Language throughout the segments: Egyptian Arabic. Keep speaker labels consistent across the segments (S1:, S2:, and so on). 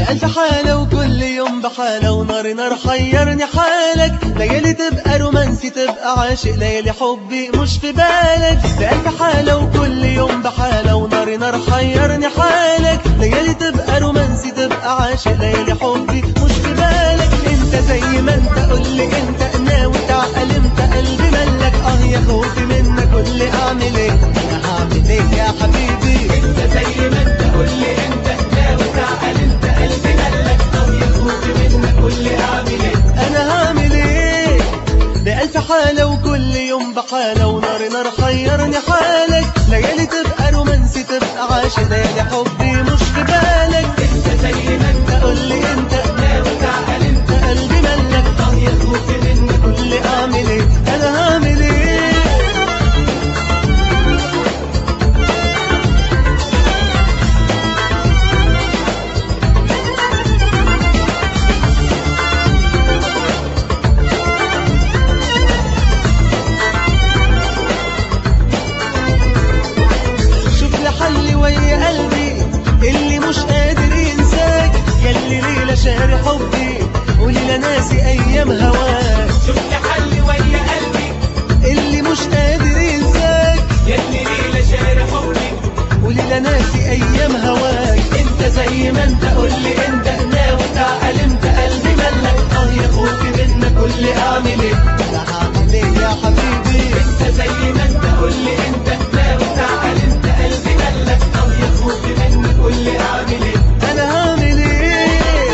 S1: بألف حالة وكل يوم بحالة ونار نار حيرني حالك ليالي تبقى رومانسي تبقى عاشق ليالي حبي مش في بالك بألف حالة وكل يوم بحالة ونار نار حيرني حالك ليالي تبقى رومانسي تبقى عاشق ليالي حبي مش في بالك انت زي ما انت قول لي انت ناوي تعقل انت قلبي ملك اه يا خوفي منك قول لي اعمل ايه انا هعمل ايه يا حبيبي
S2: انت زي ما انت قول لي انت ناوي تعقل انت قلبي ملك طب يخوف منك قول لي اعمل ايه
S1: انا هعمل ايه بألف حالة وكل يوم بحالة ونار نار حيرني حالك ليالي تبقى رومانسي تبقى عاشق ليالي حبي مش في بالك
S2: انت زي ما انت
S1: قول لي انت
S2: ناوي تعقل انت
S1: قلبي ملك
S2: طب يخوف منك
S1: قول لي اعمل ايه انا هعمل ايه شوف لي حل ويا قلبي اللي مش قادر ينساك ياللي ليلة شهر حبي وليلة ناسي ايام هواك
S2: شوف لي حل ويا قلبي
S1: اللي مش قادر ينساك
S2: ياللي ليلة شهر حبي
S1: وليلة ناسي ايام هواك
S2: انت زي ما انت قول لي انت ناوي تعقل انت قلبي ملك اه يا خوفي منك قول لي اعمل ايه
S1: انا هعمل ايه يا حبيبي
S2: انت زي ما انت قول لي انت ناوي تعقل انت قلبي ملك اه يا خوفي منك قول لي اعمل ايه
S1: انا هعمل ايه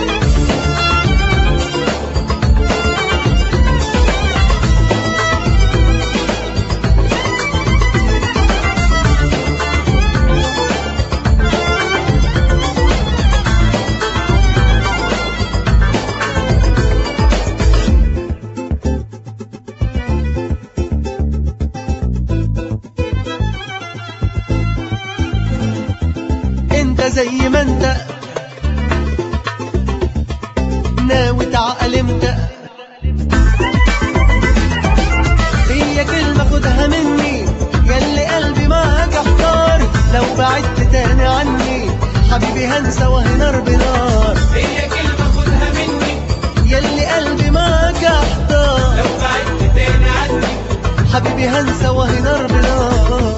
S1: انت زي ما انت ناوي تعقل امتى هي كلمة خدها مني ياللي قلبي معاك احتار لو بعدت تاني عني حبيبي هنسى وهي نار بنار
S2: هي كلمة خدها مني
S1: ياللي قلبي معاك احتار
S2: لو بعدت تاني عني
S1: حبيبي هنسى وهي نار بنار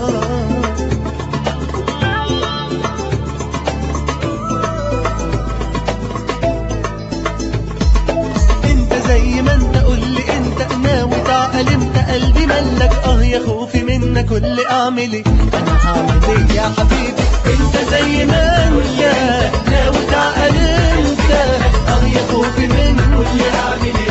S1: انت زي ما انت قول لي انت ناوي تعقل انت قلبي ملك اه يا خوفي منك قول لي اعمل ايه انا هعمل ايه يا حبيبي انت زي ما انت ناوي تعقل انت اه يا خوفي منك
S2: قول لي اعمل ايه